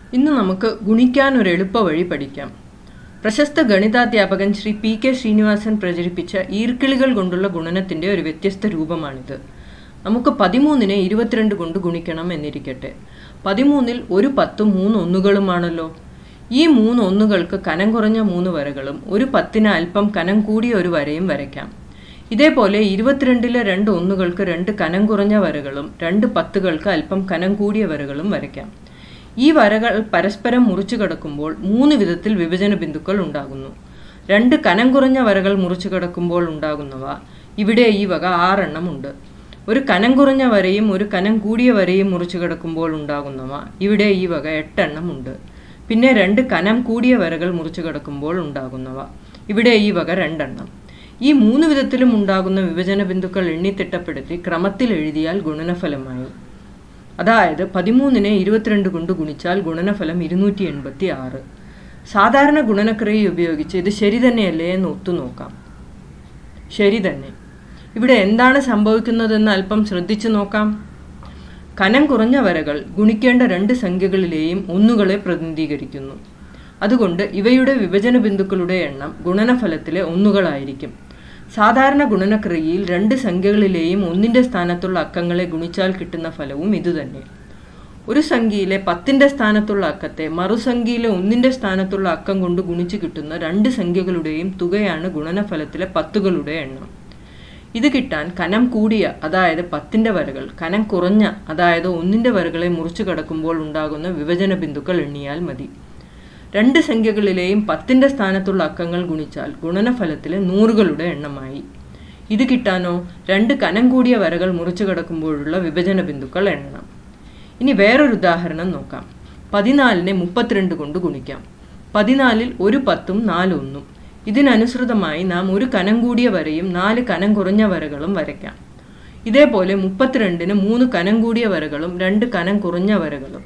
ഇന്ന് നമുക്ക് ഗുണിക്കാൻ ഒരു എളുപ്പ വഴി പഠിക്കാം പ്രശസ്ത ഗണിതാധ്യാപകൻ ശ്രീ പി കെ ശ്രീനിവാസൻ പ്രചരിപ്പിച്ച ഈർക്കിളികൾ കൊണ്ടുള്ള ഗുണനത്തിന്റെ ഒരു വ്യത്യസ്ത രൂപമാണിത് നമുക്ക് പതിമൂന്നിനെ ഇരുപത്തിരണ്ട് കൊണ്ട് ഗുണിക്കണം എന്നിരിക്കട്ടെ പതിമൂന്നിൽ ഒരു പത്തും മൂന്ന് ഒന്നുകളുമാണല്ലോ ഈ മൂന്ന് ഒന്നുകൾക്ക് കനം കുറഞ്ഞ മൂന്ന് വരകളും ഒരു പത്തിന് അല്പം കനം കൂടിയ ഒരു വരയും വരയ്ക്കാം ഇതേപോലെ ഇരുപത്തിരണ്ടിലെ രണ്ട് ഒന്നുകൾക്ക് രണ്ട് കനം കുറഞ്ഞ വരകളും രണ്ട് പത്തുകൾക്ക് അല്പം കനം കൂടിയ വരകളും വരയ്ക്കാം ഈ വരകൾ പരസ്പരം മുറിച്ചു കടക്കുമ്പോൾ മൂന്ന് വിധത്തിൽ വിഭജന ബിന്ദുക്കൾ ഉണ്ടാകുന്നു രണ്ട് കനം കുറഞ്ഞ വരകൾ മുറിച്ചു കടക്കുമ്പോൾ ഉണ്ടാകുന്നവ ഇവിടെ ഈ വക ആറെണ്ണം ഉണ്ട് ഒരു കനം കുറഞ്ഞ വരയും ഒരു കനം കൂടിയ വരയും മുറിച്ചു കടക്കുമ്പോൾ ഉണ്ടാകുന്നവ ഇവിടെ ഈ വക എട്ടെണ്ണം ഉണ്ട് പിന്നെ രണ്ട് കനം കൂടിയ വരകൾ മുറിച്ചു കടക്കുമ്പോൾ ഉണ്ടാകുന്നവ ഇവിടെ ഈ വക രണ്ടെണ്ണം ഈ മൂന്ന് വിധത്തിലും ഉണ്ടാകുന്ന വിഭജന ബിന്ദുക്കൾ എണ്ണിത്തിട്ടപ്പെടുത്തി ക്രമത്തിൽ എഴുതിയാൽ ഗുണനഫലമായി അതായത് പതിമൂന്നിനെ ഇരുപത്തിരണ്ട് കൊണ്ട് ഗുണിച്ചാൽ ഗുണനഫലം ഇരുന്നൂറ്റി എൺപത്തി ആറ് സാധാരണ ഗുണനക്രിയ ഉപയോഗിച്ച് ഇത് ശരി തന്നെയല്ലേ എന്ന് ഒത്തുനോക്കാം ശരി തന്നെ ഇവിടെ എന്താണ് സംഭവിക്കുന്നതെന്ന് അല്പം ശ്രദ്ധിച്ചു നോക്കാം കനം കുറഞ്ഞ വരകൾ ഗുണിക്കേണ്ട രണ്ട് സംഖ്യകളിലെയും ഒന്നുകളെ പ്രതിനിധീകരിക്കുന്നു അതുകൊണ്ട് ഇവയുടെ വിഭജന ബിന്ദുക്കളുടെ എണ്ണം ഗുണനഫലത്തിലെ ഒന്നുകളായിരിക്കും സാധാരണ ഗുണനക്രിയയിൽ രണ്ട് സംഖ്യകളിലെയും ഒന്നിന്റെ സ്ഥാനത്തുള്ള അക്കങ്ങളെ ഗുണിച്ചാൽ കിട്ടുന്ന ഫലവും ഇതുതന്നെ ഒരു സംഖ്യയിലെ പത്തിന്റെ സ്ഥാനത്തുള്ള അക്കത്തെ മറുസംഖ്യയിലെ ഒന്നിന്റെ സ്ഥാനത്തുള്ള അക്കം കൊണ്ട് ഗുണിച്ചു കിട്ടുന്ന രണ്ട് സംഖ്യകളുടെയും തുകയാണ് ഗുണനഫലത്തിലെ പത്തുകളുടെ എണ്ണം ഇത് കിട്ടാൻ കനം കൂടിയ അതായത് പത്തിന്റെ വരകൾ കനം കുറഞ്ഞ അതായത് ഒന്നിന്റെ വരകളെ മുറിച്ചു കടക്കുമ്പോൾ ഉണ്ടാകുന്ന വിഭജന ബിന്ദുക്കൾ എണ്ണിയാൽ മതി രണ്ട് സംഖ്യകളിലെയും പത്തിന്റെ സ്ഥാനത്തുള്ള അക്കങ്ങൾ ഗുണിച്ചാൽ ഗുണനഫലത്തിലെ നൂറുകളുടെ എണ്ണമായി ഇത് കിട്ടാനോ രണ്ട് കനം കൂടിയ വരകൾ മുറിച്ചു കടക്കുമ്പോഴുള്ള വിഭജന ബിന്ദുക്കൾ എണ്ണണം ഇനി വേറൊരു ഉദാഹരണം നോക്കാം പതിനാലിനെ മുപ്പത്തിരണ്ട് കൊണ്ട് ഗുണിക്കാം പതിനാലിൽ ഒരു പത്തും നാലൊന്നും ഇതിനനുസൃതമായി നാം ഒരു കനം കൂടിയ വരയും നാല് കനം കുറഞ്ഞ വരകളും വരയ്ക്കാം ഇതേപോലെ മുപ്പത്തിരണ്ടിന് മൂന്ന് കനം കൂടിയ വരകളും രണ്ട് കനം കുറഞ്ഞ വരകളും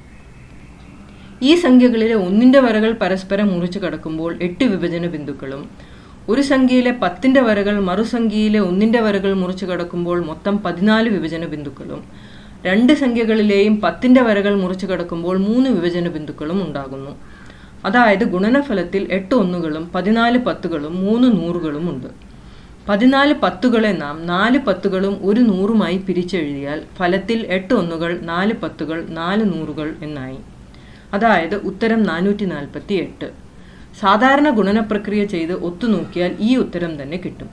ഈ സംഖ്യകളിലെ ഒന്നിന്റെ വരകൾ പരസ്പരം മുറിച്ചു കടക്കുമ്പോൾ എട്ട് വിഭജന ബിന്ദുക്കളും ഒരു സംഖ്യയിലെ പത്തിന്റെ വരകൾ മറുസംഖ്യയിലെ ഒന്നിന്റെ വരകൾ മുറിച്ചു കടക്കുമ്പോൾ മൊത്തം പതിനാല് വിഭജന ബിന്ദുക്കളും രണ്ട് സംഖ്യകളിലെയും പത്തിന്റെ വരകൾ മുറിച്ചു കടക്കുമ്പോൾ മൂന്ന് വിഭജന ബിന്ദുക്കളും ഉണ്ടാകുന്നു അതായത് ഗുണനഫലത്തിൽ എട്ട് ഒന്നുകളും പതിനാല് പത്തുകളും മൂന്ന് നൂറുകളും ഉണ്ട് പതിനാല് പത്തുകളെ നാം നാല് പത്തുകളും ഒരു നൂറുമായി പിരിച്ചെഴുതിയാൽ ഫലത്തിൽ എട്ട് ഒന്നുകൾ നാല് പത്തുകൾ നാല് നൂറുകൾ എന്നായി അതായത് ഉത്തരം നാനൂറ്റി നാൽപ്പത്തി എട്ട് സാധാരണ ഗുണന പ്രക്രിയ ചെയ്ത് ഒത്തുനോക്കിയാൽ ഈ ഉത്തരം തന്നെ കിട്ടും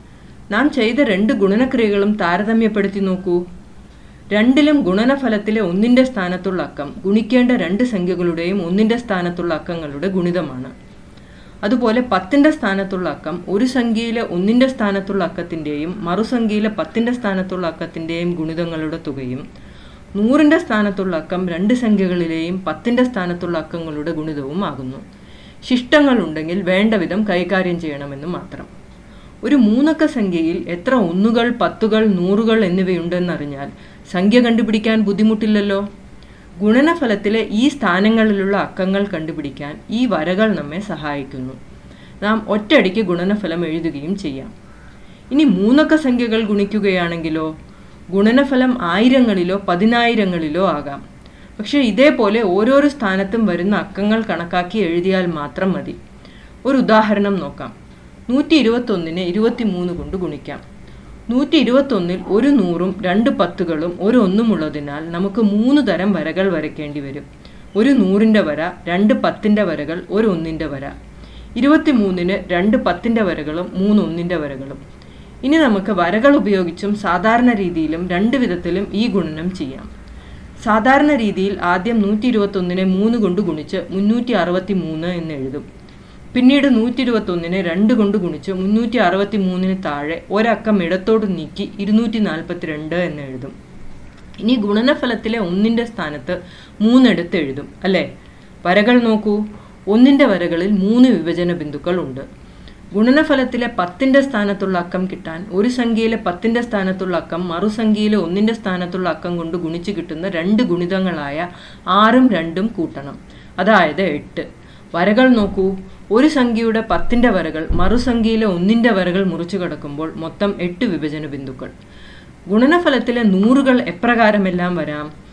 നാം ചെയ്ത രണ്ട് ഗുണനക്രിയകളും താരതമ്യപ്പെടുത്തി നോക്കൂ രണ്ടിലും ഗുണനഫലത്തിലെ ഒന്നിന്റെ സ്ഥാനത്തുള്ള അക്കം ഗുണിക്കേണ്ട രണ്ട് സംഖ്യകളുടെയും ഒന്നിന്റെ സ്ഥാനത്തുള്ള അക്കങ്ങളുടെ ഗുണിതമാണ് അതുപോലെ പത്തിന്റെ സ്ഥാനത്തുള്ള അക്കം ഒരു സംഖ്യയിലെ ഒന്നിന്റെ സ്ഥാനത്തുള്ള അക്കത്തിന്റെയും മറുസംഖ്യയിലെ പത്തിന്റെ സ്ഥാനത്തുള്ള അക്കത്തിന്റെയും ഗുണിതങ്ങളുടെ തുകയും നൂറിന്റെ സ്ഥാനത്തുള്ള അക്കം രണ്ട് സംഖ്യകളിലെയും പത്തിന്റെ സ്ഥാനത്തുള്ള അക്കങ്ങളുടെ ഗുണിതവും ആകുന്നു ശിഷ്ടങ്ങൾ ഉണ്ടെങ്കിൽ വേണ്ട വിധം കൈകാര്യം ചെയ്യണമെന്ന് മാത്രം ഒരു മൂന്നക്ക സംഖ്യയിൽ എത്ര ഒന്നുകൾ പത്തുകൾ നൂറുകൾ എന്നിവയുണ്ടെന്നറിഞ്ഞാൽ സംഖ്യ കണ്ടുപിടിക്കാൻ ബുദ്ധിമുട്ടില്ലല്ലോ ഗുണനഫലത്തിലെ ഈ സ്ഥാനങ്ങളിലുള്ള അക്കങ്ങൾ കണ്ടുപിടിക്കാൻ ഈ വരകൾ നമ്മെ സഹായിക്കുന്നു നാം ഒറ്റയടിക്ക് ഗുണനഫലം എഴുതുകയും ചെയ്യാം ഇനി മൂന്നക്ക സംഖ്യകൾ ഗുണിക്കുകയാണെങ്കിലോ ഗുണനഫലം ആയിരങ്ങളിലോ പതിനായിരങ്ങളിലോ ആകാം പക്ഷെ ഇതേപോലെ ഓരോരോ സ്ഥാനത്തും വരുന്ന അക്കങ്ങൾ കണക്കാക്കി എഴുതിയാൽ മാത്രം മതി ഒരു ഉദാഹരണം നോക്കാം നൂറ്റി ഇരുപത്തൊന്നിനെ ഇരുപത്തിമൂന്ന് കൊണ്ട് ഗുണിക്കാം നൂറ്റി ഇരുപത്തൊന്നിൽ ഒരു നൂറും രണ്ട് പത്തുകളും ഒരു ഒന്നും ഉള്ളതിനാൽ നമുക്ക് മൂന്ന് തരം വരകൾ വരയ്ക്കേണ്ടി വരും ഒരു നൂറിൻ്റെ വര രണ്ട് പത്തിൻ്റെ വരകൾ ഒരു ഒന്നിൻ്റെ വര ഇരുപത്തിമൂന്നിന് രണ്ട് പത്തിൻ്റെ വരകളും മൂന്ന് ഒന്നിൻ്റെ വരകളും ഇനി നമുക്ക് വരകൾ ഉപയോഗിച്ചും സാധാരണ രീതിയിലും രണ്ട് വിധത്തിലും ഈ ഗുണനം ചെയ്യാം സാധാരണ രീതിയിൽ ആദ്യം നൂറ്റി ഇരുപത്തൊന്നിനെ മൂന്ന് കൊണ്ട് ഗുണിച്ച് മുന്നൂറ്റി അറുപത്തി മൂന്ന് എന്ന് എഴുതും പിന്നീട് നൂറ്റി ഇരുപത്തൊന്നിനെ രണ്ട് കൊണ്ട് ഗുണിച്ച് മുന്നൂറ്റി അറുപത്തി മൂന്നിന് താഴെ ഒരക്കം ഇടത്തോട് നീക്കി ഇരുന്നൂറ്റി നാൽപ്പത്തിരണ്ട് എന്ന് എഴുതും ഇനി ഗുണനഫലത്തിലെ ഒന്നിന്റെ സ്ഥാനത്ത് മൂന്നെടുത്ത് എഴുതും അല്ലേ വരകൾ നോക്കൂ ഒന്നിന്റെ വരകളിൽ മൂന്ന് വിഭജന ബിന്ദുക്കൾ ഉണ്ട് ഗുണനഫലത്തിലെ പത്തിന്റെ സ്ഥാനത്തുള്ള അക്കം കിട്ടാൻ ഒരു സംഖ്യയിലെ പത്തിന്റെ സ്ഥാനത്തുള്ള അക്കം മറുസംഖ്യയിലെ ഒന്നിന്റെ സ്ഥാനത്തുള്ള അക്കം കൊണ്ട് ഗുണിച്ച് കിട്ടുന്ന രണ്ട് ഗുണിതങ്ങളായ ആറും രണ്ടും കൂട്ടണം അതായത് എട്ട് വരകൾ നോക്കൂ ഒരു സംഖ്യയുടെ പത്തിന്റെ വരകൾ മറുസംഖ്യയിലെ ഒന്നിന്റെ വരകൾ മുറിച്ചു കടക്കുമ്പോൾ മൊത്തം എട്ട് വിഭജന ബിന്ദുക്കൾ ഗുണനഫലത്തിലെ നൂറുകൾ എപ്രകാരമെല്ലാം വരാം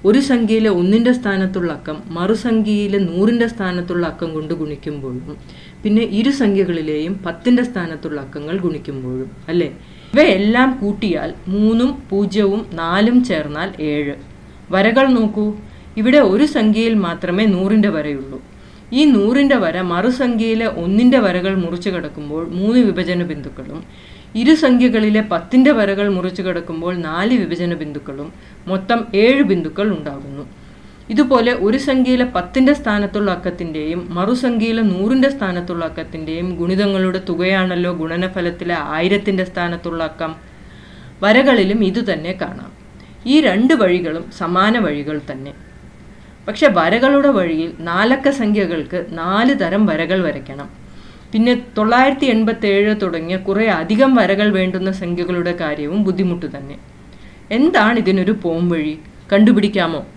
ഒരു സംഖ്യയിലെ ഒന്നിൻ്റെ സ്ഥാനത്തുള്ള അക്കം മറുസംഖ്യയിലെ നൂറിൻ്റെ സ്ഥാനത്തുള്ള അക്കം കൊണ്ട് ഗുണിക്കുമ്പോഴും പിന്നെ ഇരു സംഖ്യകളിലെയും പത്തിൻ്റെ സ്ഥാനത്തുള്ള അക്കങ്ങൾ ഗുണിക്കുമ്പോഴും അല്ലേ ഇവയെല്ലാം കൂട്ടിയാൽ മൂന്നും പൂജ്യവും നാലും ചേർന്നാൽ ഏഴ് വരകൾ നോക്കൂ ഇവിടെ ഒരു സംഖ്യയിൽ മാത്രമേ നൂറിൻ്റെ വരയുള്ളൂ ഈ നൂറിൻ്റെ വര മറുസംഖ്യയിലെ ഒന്നിൻ്റെ വരകൾ മുറിച്ചു കടക്കുമ്പോൾ മൂന്ന് വിഭജന ബിന്ദുക്കളും ഇരു സംഖ്യകളിലെ പത്തിൻ്റെ വരകൾ മുറിച്ചു കടക്കുമ്പോൾ നാല് വിഭജന ബിന്ദുക്കളും മൊത്തം ഏഴ് ബിന്ദുക്കൾ ഉണ്ടാകുന്നു ഇതുപോലെ ഒരു സംഖ്യയിലെ പത്തിൻ്റെ സ്ഥാനത്തുള്ള അക്കത്തിൻ്റെയും മറുസംഖ്യയിലെ നൂറിൻ്റെ സ്ഥാനത്തുള്ള അക്കത്തിൻ്റെയും ഗുണിതങ്ങളുടെ തുകയാണല്ലോ ഗുണനഫലത്തിലെ ആയിരത്തിൻ്റെ സ്ഥാനത്തുള്ള അക്കം വരകളിലും ഇതുതന്നെ കാണാം ഈ രണ്ട് വഴികളും സമാന വഴികൾ തന്നെ പക്ഷെ വരകളുടെ വഴിയിൽ നാലക്ക സംഖ്യകൾക്ക് നാല് തരം വരകൾ വരയ്ക്കണം പിന്നെ തൊള്ളായിരത്തി എൺപത്തി ഏഴ് തുടങ്ങിയ കുറേ അധികം വരകൾ വേണ്ടുന്ന സംഖ്യകളുടെ കാര്യവും ബുദ്ധിമുട്ട് തന്നെ എന്താണ് ഇതിനൊരു പോംവഴി കണ്ടുപിടിക്കാമോ